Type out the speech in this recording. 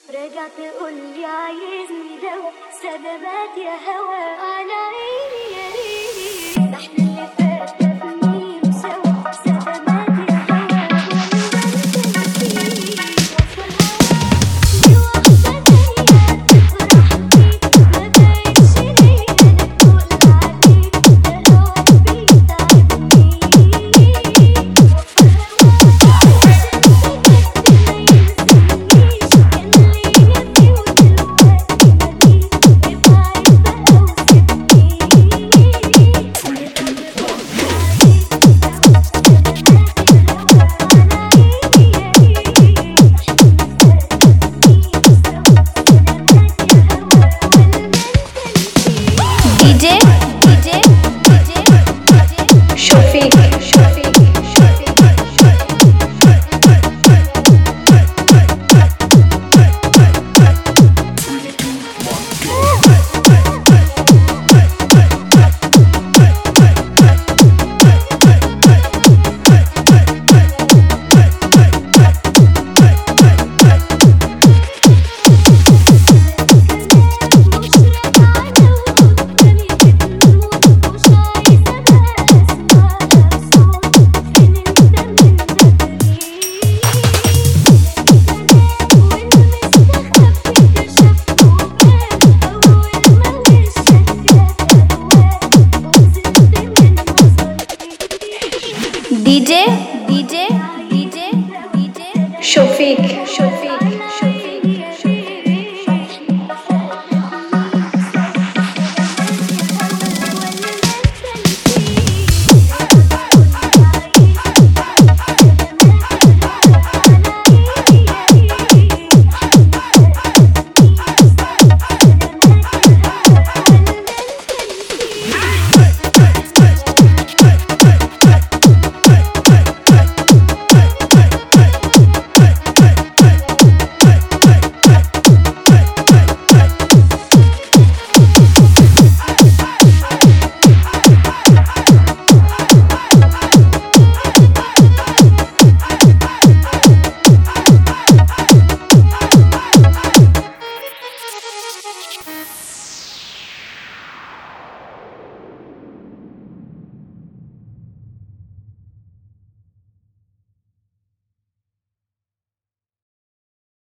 رجع تقول لي عايزني دوا سلامات يا هوا على عيني يا عيني ده احنا اللي فات ده بنين سوا سلامات يا هوا ولا نسيني وصل هواك لوحدة تانية تفرح بيه ما بقتش ليا انا تقول عليه ده هواك بيتعبني DJ DJ DJ Shofik Shofik DJ DJ DJ DJ Shofik Shofik Shofik